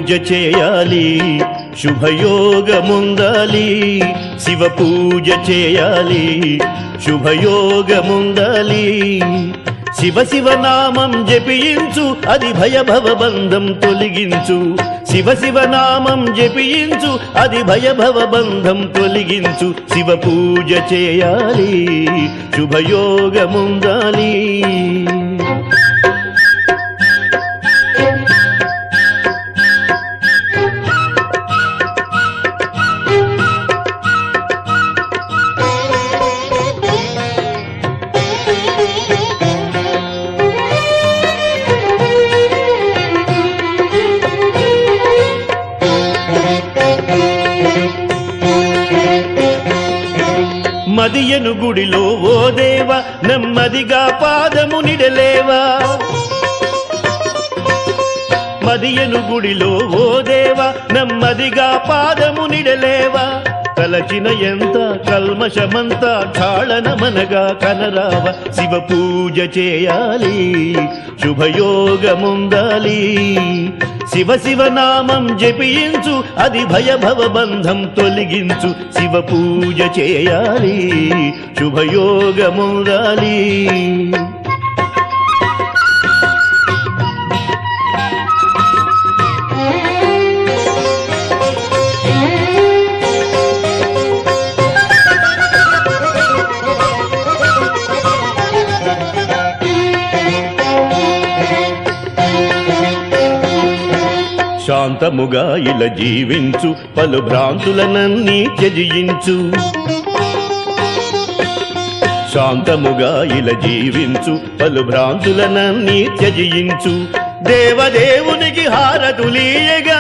పూజ చేయాలి శుభయోగముందాలి శివ పూజ చేయాలి శుభయోగముందాలి శివ శివ నామం జపించు అది భయభవ బంధం తొలగించు శివ శివ నామం జపించు అది భయభవ బంధం తొలగించు శివ పూజ చేయాలి శుభయోగముందాలి మదియను గుడిలో ఓ దేవ నెమ్మదిగా పాదము నిడలేవా మదియను గుడిలో ఓ దేవ నెమ్మదిగా పాదము నిడలేవా తలచిన ఎంత కల్మషమంత క్షాళనమనగా కనరావ శివ పూజ చేయాలి శుభయోగముందాలి శివ శివ నామం జపించు అది భయభవ బంధం తొలగించు శివ పూజ చేయాలి శుభయోగముందాలి శాంతముగా ఇలా జీవించు పలు భ్రాంతులనన్నీ త్యజించు శాంతముగా ఇలా జీవించు పలు భ్రాంతులనన్నీ త్యజించు దేవదేవునికి హారతులీయగా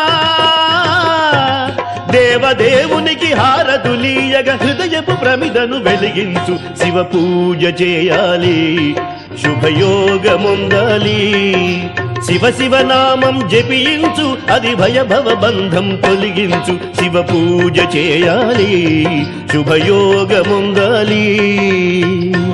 దేవదేవునికి హారతులీయగా హృదయపు ప్రమిదను వెలిగించు శివ పూజ చేయాలి శుభయోగముందాలి శివ శివ నామం జపించు అది భయభవ బంధం తొలగించు శివ పూజ చేయాలి శుభయోగముందాలి